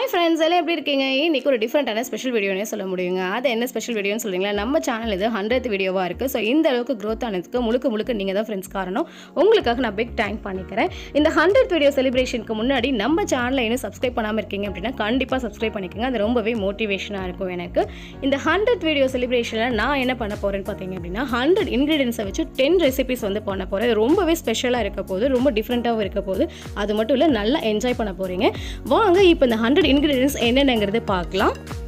hi friends எல்லாம் எப்படி இருக்கீங்க இன்னைக்கு ஒரு டிஃப்ரெண்ட்டான ஸ்பெஷல் வீடியோனே சொல்ல முடியுங்க அது என்ன ஸ்பெஷல் வீடியோன்னு சொல்றீங்களா நம்ம சேனல் இது ஹண்ட்ரட் வீடியோவாக இருக்குது ஸோ இந்த அளவுக்கு க்ரோத் ஆனதுக்கு முழுக்க முழுக்க நீங்கள் தான் ஃப்ரெண்ட்ஸ் காரணம் உங்களுக்காக நான் பிக் தேங்க் பண்ணிக்கிறேன் இந்த ஹண்ட்ரட் வீடியோ செலிப்ரேஷனுக்கு முன்னாடி நம்ம சேனலை இன்னும் சப்ஸ்கிரைப் பண்ணாமல் இருக்கீங்க அப்படின்னா கண்டிப்பாக சப்ஸ்கிரைப் பண்ணிக்கோங்க அது ரொம்பவே மோட்டிவேஷனாக இருக்கும் எனக்கு இந்த ஹண்ட்ரட் வீடியோ செலிப்ரேஷனில் நான் என்ன பண்ண போகிறேன்னு பார்த்தீங்க அப்படின்னா ஹண்ட்ரட் இன்க்ரீடியன்ஸை வச்சு டென் ரெசிபிஸ் வந்து பண்ண போகிறேன் இது ரொம்பவே ஸ்பெஷலாக இருக்க போகுது ரொம்ப டிஃப்ரெண்ட்டாகவும் இருக்க போகுது அது மட்டும் இல்லை நல்லா என்ஜாய் பண்ண போகிறீங்க வாங்க இப்போ இந்த ஹண்ட்ரட் இன்க்ரீடியன்ஸ் என்னென்னங்கிறது பார்க்கலாம்